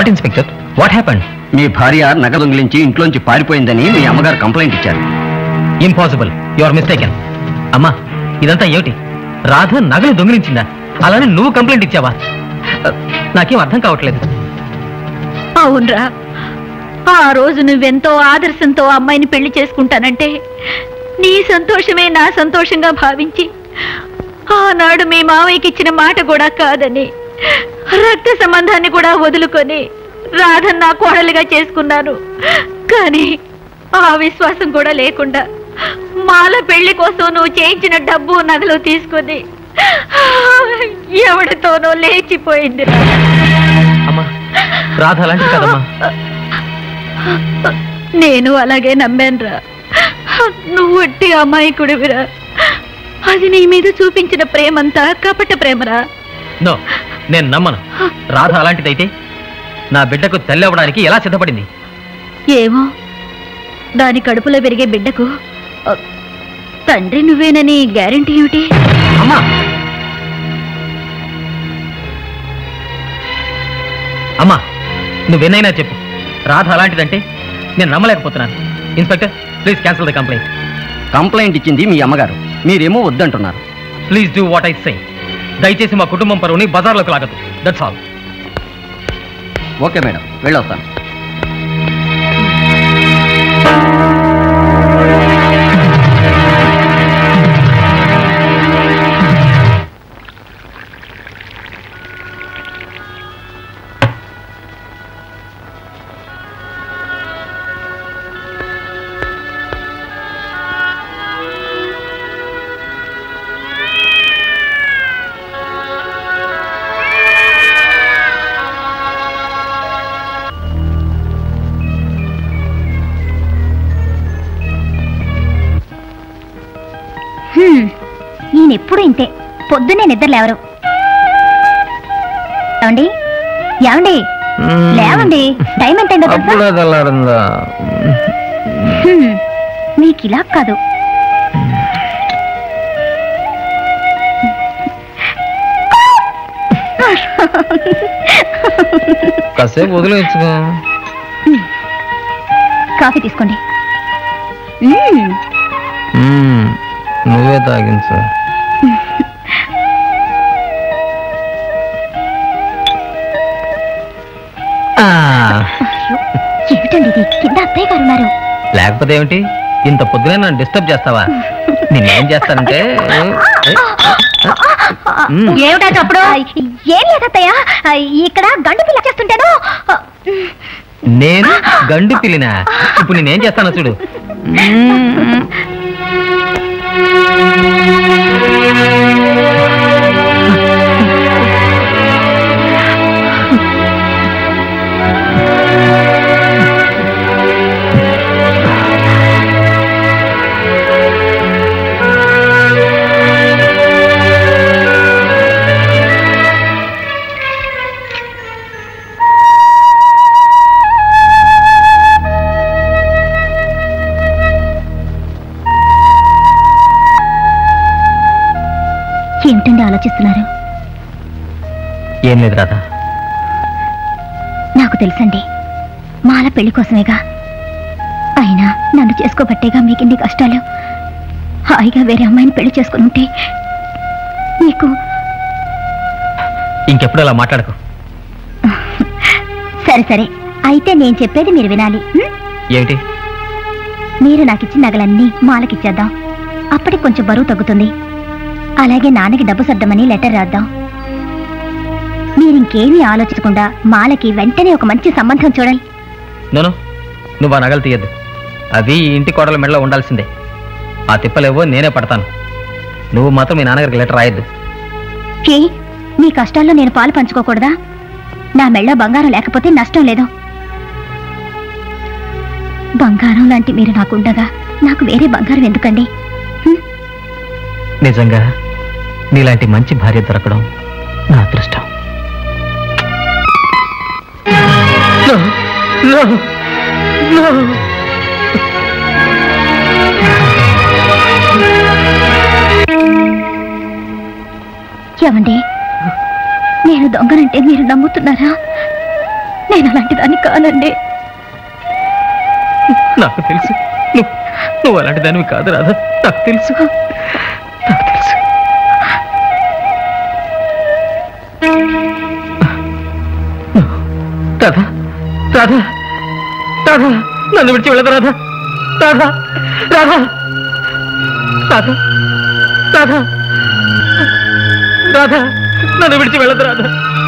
What inspector what happen మీ భార్య నగ దొంగిలించి ఇంట్లోంచి పారిపోయిందని మీ అమ్మగారు కంప్లైంట్ ఇచ్చారు ఇంపాసిబుల్ యు ఆర్ మిస్టేకెన్ అమ్మా ఇదంతా ఏమిటి రాధ నగలు దొంగిలించిందా అలానే నువ్వు కంప్లైంట్ ఇచ్చావా అ, నాకేం అర్థం కావట్లేదు అవునరా ఆ రోజు నువ్వెంతో ఆదర్శంతో అమ్మాయిని పెళ్లి చేసుకుంటానంటే నీ సంతోషమే నా సంతోషంగా భావించి ఆనాడు మీ మావయ్యకి ఇచ్చిన మాట కూడా కాదని రక్త సంబంధాన్ని కూడా వదులుకొని రాధన్ నా కోడలుగా చేసుకున్నాను కానీ ఆ విశ్వాసం కూడా లేకుండా మాల పెళ్లి కోసం నువ్వు చేయించిన డబ్బు నగలు తీసుకొని ఎవరితోనో లేచిపోయింది అమ్మా రాధ అలాంటిది కదమ్మా నేను అలాగే నమ్మానురా నువ్వు వట్టి అమాయకుడివిరా అది నీ మీద చూపించిన ప్రేమంతా కపట ప్రేమరా నో నేను నమ్మను రాధ అలాంటిదైతే నా బిడ్డకు తల్లి అవ్వడానికి ఎలా సిద్ధపడింది ఏమో దాని కడుపులో పెరిగే బిడ్డకు ఆ, తండ్రి నువ్వేనని గ్యారంటీ ఏమిటి అమ్మా అమ్మా నువ్వెన్నైనా చెప్పు రాధ అలాంటిదంటే నేను నమ్మలేకపోతున్నాను inspector please cancel the complaint complaint ఇచ్చింది మీ అమ్మగారు మీరేమో వద్దంటున్నారు please do what I say దయచేసి మా కుటుంబం పరువుని బజార్లోకి లాగదు దట్స్ ఆల్ ఓకే మేడం వెళ్ళొస్తాను ఈయన ఎప్పుడు ఇంతే పొద్దున్నే నిద్ర లేవరు ఏమండి ఏమండి లేవండి టైం ఎంతైందో తెలుసా తెల్లారిందా హ్మ్. మీకు ఇలా కాదు కాసేపు వదిలేయచ్చుగా కాఫీ తీసుకోండి మ్మ్. నువ్వే తాగించు అయ్యో, ఏమిటండి ఇది కింద అత్తయ్య గారు ఉన్నారు లేకపోతే ఏమిటి ఇంత పొద్దునే నన్ను డిస్టర్బ్ చేస్తావా నిన్నేం చేస్తానంటే మ్మ్. ఏమిటా చప్పుడు ఏం లేదు అత్తయ్య ఇక్కడ గండు పిల్ల చేస్తుంటాను నేను గండు పిల్లినా ఇప్పుడు నేనేం చేస్తానో చూడు ఏమిటండి ఆలోచిస్తున్నారు ఏం లేదు రాధా నాకు తెలుసండి మాల పెళ్లి కోసమేగా అయినా నన్ను చేసుకోబట్టేగా మీకు ఇన్ని కష్టాలు హాయిగా వేరే అమ్మాయిని పెళ్లి చేసుకుని ఉంటే మీకు ఇంకెప్పుడు అలా మాట్లాడకు సరే సరే అయితే నేను చెప్పేది మీరు వినాలి ఉం? ఏమిటి మీరు నాకు ఇచ్చిన నగలన్నీ మాలకిచ్చేద్దాం అప్పటికి కొంచెం బరువు తగ్గుతుంది అలాగే నాన్నకి డబ్బు సర్దమని లెటర్ రాద్దాం మీరు ఇంకేమీ ఆలోచించకుండా మాలకి వెంటనే ఒక మంచి సంబంధం చూడాలి నోను నువ్వు ఆ నగలు తీయద్దు అవి ఈ ఇంటి కోడల మెడలో ఉండాల్సిందే ఆ తిప్పలేవో నేనే పడతాను నువ్వు మాత్రం మీ నాన్నగారికి లెటర్ రాయొద్దు ఏ మీ కష్టాల్లో నేను పాలు పంచుకోకూడదా నా మెళ్ళో బంగారం లేకపోతే నష్టం లేదు బంగారం లాంటి మీరు నాకుండగా నాకు వేరే బంగారం ఎందుకండి నిజంగా నీలాంటి మంచి భార్య దొరకడం నా అదృష్టం No, no, no. ఏమండి నేను దొంగనంటే మీరు నమ్ముతున్నారా నేను అలాంటి దాన్ని కానండి నాకు తెలుసు నువ్వు నువ్వు అలాంటి దానివి కాదు రాధా నాకు తెలుసు నాకు తెలుసు రాధా రాధా రాధా నన్ను విడిచి వెళ్ళదు రాధా రాధా రాధా రాధా రాధా రాధా నన్ను విడిచి వెళ్ళదు రాధా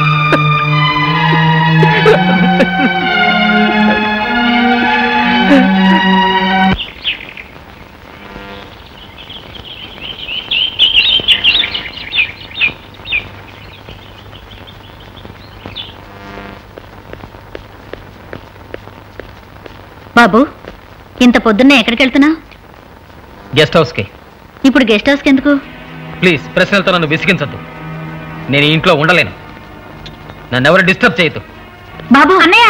బాబు ఇంత పొద్దున్నే ఎక్కడికి వెళ్తున్నావు గెస్ట్ హౌస్కి ఇప్పుడు గెస్ట్ హౌస్కి ఎందుకు ప్లీజ్ ప్రశ్నలతో నన్ను విసిగించద్దు నేను ఈ ఇంట్లో ఉండలేను నన్ను ఎవరు డిస్టర్బ్ చేయొద్దు బాబు అన్నయ్య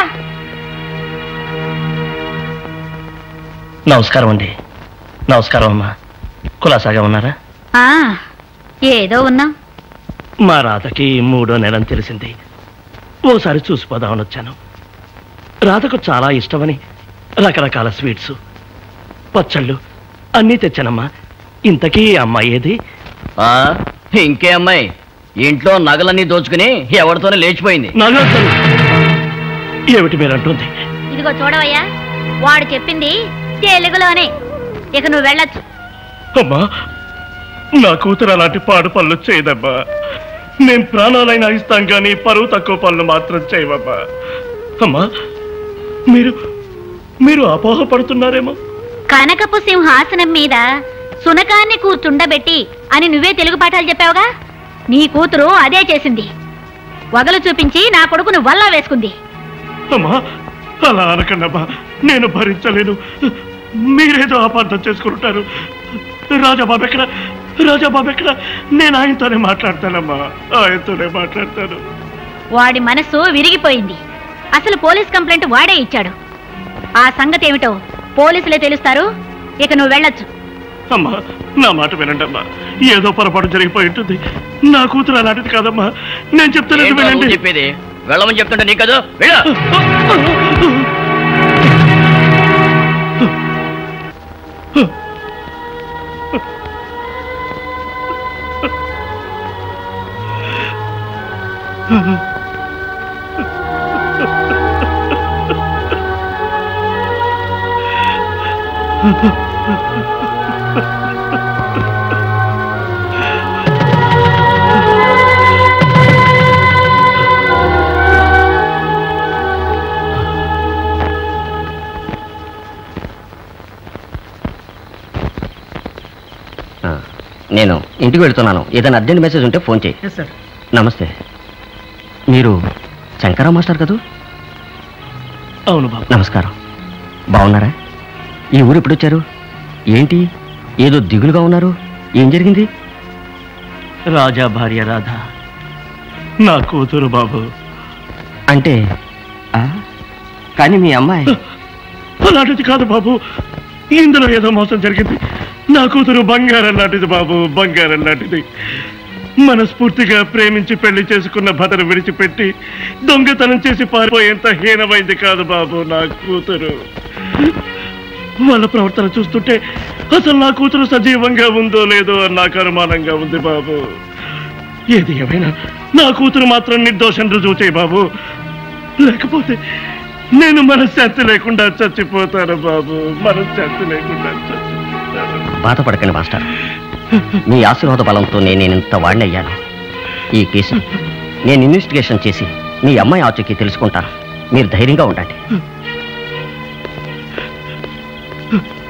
నమస్కారం అండి నమస్కారం అమ్మా కులాసాగా ఉన్నారా ఆ, ఏదో ఉన్నాం మా రాధకి మూడో నెలని తెలిసింది ఓసారి చూసిపోదామని వచ్చాను రాధకు చాలా ఇష్టమని రకరకాల స్వీట్స్ పచ్చళ్ళు అన్నీ తెచ్చానమ్మా ఇంతకీ ఈ అమ్మాయి ఏది ఆ, ఇంకే అమ్మాయి ఇంట్లో నగలన్నీ దోచుకుని ఎవరితోనే లేచిపోయింది నగలు ఏమిటి మీరంటుంది ఇదిగో చూడవయ్యా వాడు చెప్పింది తెలుగులోనే ఇక నువ్వు వెళ్ళొచ్చు అమ్మా నా కూతురు అలాంటి పాడు పనులు చేయదమ్మా నేను ప్రాణాలైనా ఇస్తాం కానీ పరువు తక్కువ పనులు మాత్రం చేయవమ్మా అమ్మా మీరు మీరు అపోహపడుతున్నారేమో కనకపు సింహాసనం మీద సునకాన్ని కూర్చుండబెట్టి అని నువ్వే తెలుగు పాఠాలు చెప్పావుగా నీ కూతురు అదే చేసింది వగలు చూపించి నా కొడుకును వల్ల వేసుకుంది అమ్మా అలా అనకండమ్మా నేను భరించలేను మీరేదో అపార్థం చేసుకుంటారు రాజాబాబు ఎక్కడ రాజాబాబు ఎక్కడ నేను ఆయనతోనే మాట్లాడతానమ్మా ఆయనతోనే మాట్లాడతాను వాడి మనస్సు విరిగిపోయింది అసలు పోలీస్ కంప్లైంట్ వాడే ఇచ్చాడు ఆ సంగతి ఏమిటో పోలీసులే తెలుస్తారు ఇక నువ్వు వెళ్ళొచ్చు అమ్మా నా మాట వినండమ్మా ఏదో పొరపాటు జరిగిపోయి ఉంటుంది నా కూతురు అలాంటిది కాదమ్మా నేను చెప్తున్నది ఏంటో నువ్వు వినండి చెప్పేది వెళ్ళమని చెప్తుంటే నీ కదా వెళ్ళ నేను ఇంటికి వెళ్తున్నాను ఏదైనా అర్జెంట్ మెసేజ్ ఉంటే ఫోన్ చేయి నమస్తే మీరు శంకరా మాస్టర్ కదూ అవును బాబు నమస్కారం బాగున్నారా ఈ ఊరు ఎప్పుడు వచ్చారు ఏంటి ఏదో దిగులుగా ఉన్నారు ఏం జరిగింది రాజా భార్య రాధ నా కూతురు బాబు అంటే ఆ? కానీ మీ అమ్మాయి అలాంటిది కాదు బాబు ఇందులో ఏదో మోసం జరిగింది నా కూతురు బంగారం లాంటిది బాబు బంగారం లాంటిది మనస్ఫూర్తిగా ప్రేమించి పెళ్లి చేసుకున్న భర్తను విడిచిపెట్టి దొంగతనం చేసి పారిపోయేంత హీనమైంది కాదు బాబు నా కూతురు వాళ్ళ ప్రవర్తన చూస్తుంటే అసలు నా కూతురు సజీవంగా ఉందో లేదో అని నాకు అనుమానంగా ఉంది బాబు ఏది ఏమైనా నా కూతురు మాత్రం నిర్దోషం రుజువు చేయి బాబు లేకపోతే నేను మనశ్శాంతి లేకుండా చచ్చిపోతాను బాబు మనశ్శాంతి లేకుండా చచ్చిపోతాను బాధపడకండి మాస్టర్ మీ ఆశీర్వాద బలంతో నేను ఇంత వాడినయ్యాను ఈ కేసు నేను ఇన్వెస్టిగేషన్ చేసి మీ అమ్మాయి ఆచూకీ తెలుసుకుంటాను మీరు ధైర్యంగా ఉండండి